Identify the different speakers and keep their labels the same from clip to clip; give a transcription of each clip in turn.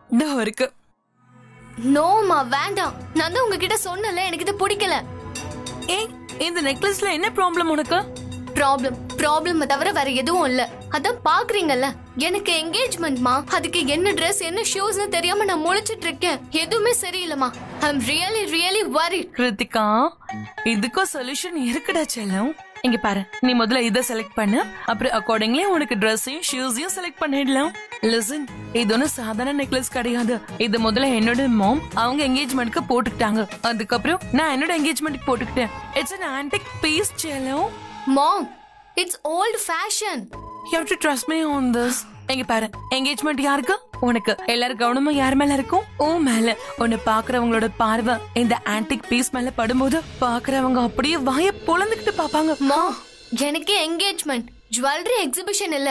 Speaker 1: இதோ இருக்கு
Speaker 2: நோமா வேண்டாம் நான் தான் உங்ககிட்ட சொன்னல எனக்கு இது பிடிக்கல
Speaker 1: ஏய் இந்த நெக்லஸ்ல என்ன ப்ராப்ளம் உனக்கு
Speaker 2: ப்ராப்ளம் ப்ராப்ளம் தவிர வேற எதுவும் இல்ல அதான் பாக்குறீங்கல்ல எனக்கு என்கேஜ்மெண்ட்மா அதுக்கு என்ன Dress என்ன ஷூஸ்னு தெரியாம நான் முழிச்சிட்டு இருக்கேன் எதுவுமே சரியில்லைமா I am really really worried
Speaker 1: Krithika இதுக்கும் சொல்யூஷன் இருக்குடா செல்லம் இங்க பாரு நீ முதல்ல இத செலக்ட் பண்ணு அப்புறம் அக்கார்டிங்லி உனக்கு ட்ரெஸ்ஸையும் ஷூஸையும் செலக்ட் பண்ணிடலாம் லிசன் இது ஒன்றும் சாதாரண நெக்லஸ் கிடையாது இது முதல்ல என்னோட மாம் அவங்க என்கேஜ்மெண்ட்க்கு போட்டுக்கிட்டாங்க அதுக்கப்புறம் நான் என்னோட என்கேஜ்மெண்ட்க்கு போட்டுக்கிட்டேன் இட்ஸ் an antique பீஸ் செல்லம்
Speaker 2: mom it's old fashion
Speaker 1: You have to trust me on this. எங்க பாரு என்கேஜ்மெண்ட் யாருக்கு உனக்கு எல்லாரும் கவனமும் யார் மேல இருக்கும் ஓ மேல உன்னை பாக்குறவங்களோட பார்வை இந்த ஆன்டிக் பீஸ் மேல படும்போது பாக்குறவங்க அப்படியே வாய பொழந்துக்கிட்டு பாப்பாங்க
Speaker 2: மா எனக்கு என்கேஜ்மெண்ட் ஜுவல்லரி எக்ஸிபிஷன் இல்ல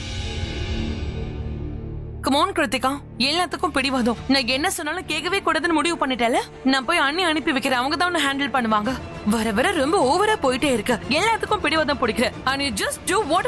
Speaker 1: கமோன் கிருத்திகா எல்லாத்துக்கும் பிடிவாதம் நான் என்ன சொன்னாலும் கேட்கவே கூடாதுன்னு முடிவு பண்ணிட்டேல நான் போய் அண்ணி அனுப்பி வைக்கிறேன் அவங்க தான் ஹேண்டில் பண்ணுவாங்க வர வர ரொம்ப ஓவரா போயிட்டே இருக்கு எல்லாத்துக்கும் பிடிவாதம் பிடிக்கிற and you just do what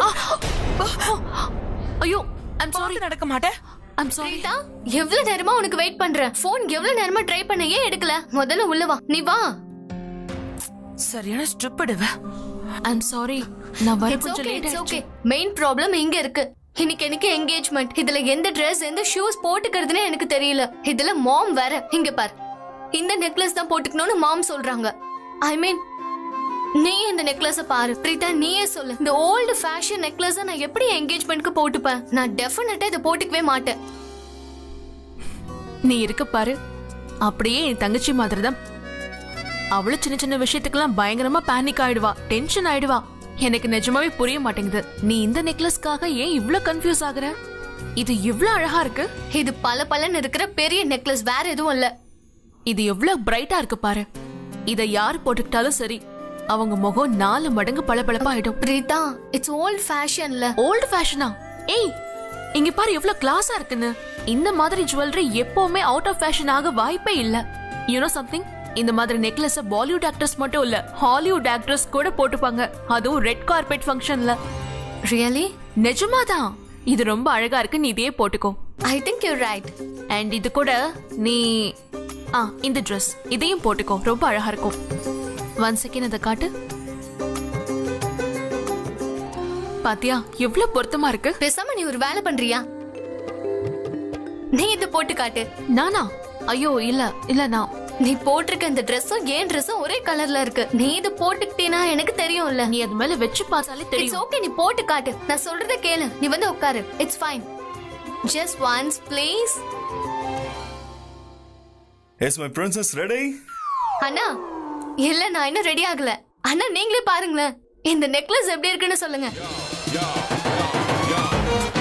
Speaker 3: ஐயோ ஐம் சாரி
Speaker 1: பார்த்து நடக்க மாட்டேன்
Speaker 3: ஐம் சாரி
Speaker 2: பிரீதா எவ்வளவு நேரமா உனக்கு வெயிட் பண்றேன் ஃபோன் எவ்வளவு நேரமா ட்ரை பண்ண ஏன் எடுக்கல முதல்ல உள்ள வா நீ வா
Speaker 1: சரியான ஸ்ட்ரிப்பிடுவ
Speaker 3: ஐம் சாரி நான் வர
Speaker 2: இட்ஸ்
Speaker 3: கொஞ்சம்
Speaker 2: ஓகே
Speaker 3: லேட்
Speaker 2: இட்ஸ்
Speaker 3: ஆயிடுச்சு
Speaker 2: ஓகே மெயின் ப்ராப்ளம் இங்க இருக்கு இன்னைக்கு எனக்கு என்கேஜ்மெண்ட் இதுல எந்த Dress எந்த ஷூஸ் போட்டுக்கிறதுனே எனக்கு தெரியல இதுல மாம் வேற இங்க பார் இந்த நெக்லஸ் தான் போட்டுக்கணும்னு மாம் சொல்றாங்க ஐ மீன் நீ இந்த நெக்லஸ பாரு பிரீதா நீயே சொல்லு இந்த ஓல்டு ஃபேஷன் நெக்லஸ் நான் எப்படி என்கேஜ்மெண்ட்க்கு போட்டுப்பேன் நான் டெஃபினட்டா இதை போட்டுக்கவே மாட்டேன்
Speaker 3: நீ இருக்க பாரு அப்படியே என் தங்கச்சி மாதிரி தான் அவளும் சின்ன சின்ன விஷயத்துக்கெல்லாம் பயங்கரமா பேனிக் ஆயிடுவா டென்ஷன் ஆயிடுவா எனக்கு நிஜமாவே புரிய மாட்டேங்குது நீ இந்த நெக்லஸ்க்காக ஏன் இவ்ளோ கன்ஃபியூஸ் ஆகுற இது இவ்ளோ அழகா இருக்கு
Speaker 2: இது பல பலன்னு இருக்கிற பெரிய நெக்லஸ் வேற எதுவும் இல்ல
Speaker 3: இது எவ்ளோ பிரைட்டா இருக்கு பாரு இத யார் போட்டுக்கிட்டாலும் சரி அவங்க முகம் நாலு மடங்கு பளபளப்பா ஆயிடும்
Speaker 2: பிரீதா இட்ஸ் ஓல்ட் ஃபேஷன்ல
Speaker 3: ஓல்டு ஃபேஷனா ஏய் இங்க பாரு எவ்வளவு கிளாஸா இருக்குன்னு இந்த மாதிரி ஜுவல்லரி எப்பவுமே அவுட் ஆஃப் ஃபேஷன் ஆக வாய்ப்பே இல்ல யூனோ சம்திங் இந்த மாதிரி நெக்லஸ் பாலிவுட் ஆக்டர்ஸ் மட்டும் இல்ல ஹாலிவுட் ஆக்டர்ஸ் கூட போட்டுப்பாங்க அதுவும் ரெட் கார்பெட் ஃபங்க்ஷன்ல
Speaker 2: ரியலி
Speaker 3: நிஜமாதான் இது ரொம்ப அழகா இருக்கு நீ இதையே போட்டுக்கோ
Speaker 2: I think you right
Speaker 3: and இது கூட நீ ஆ இந்த Dress இதையும் போட்டுக்கோ ரொம்ப அழகா இருக்கும் ஒன் செகண்ட் அதை காட்டு பாத்தியா எவ்வளவு பொருத்தமா இருக்கு
Speaker 2: பேசாம நீ ஒரு வேலை பண்றியா நீ இதை போட்டு காட்டு
Speaker 3: நானா ஐயோ இல்ல இல்ல நான்
Speaker 2: நீ போட்டிருக்க இந்த ட்ரெஸ்ஸும் ஏன் ட்ரெஸ்ஸும் ஒரே கலர்ல இருக்கு நீ இது போட்டுக்கிட்டீனா எனக்கு தெரியும்ல
Speaker 3: நீ அது மேல வச்சு பார்த்தாலே
Speaker 2: இட்ஸ்
Speaker 3: தெரியும்
Speaker 2: ஓகே நீ போட்டு காட்டு நான் சொல்றத கேளு நீ வந்து உட்காரு it's fine just once please
Speaker 4: Is my princess ready?
Speaker 2: அண்ணா இல்ல நான் இன்னும் ரெடி ஆகல அண்ணா நீங்களே பாருங்களேன் இந்த நெக்லஸ் எப்படி இருக்குன்னு சொல்லுங்க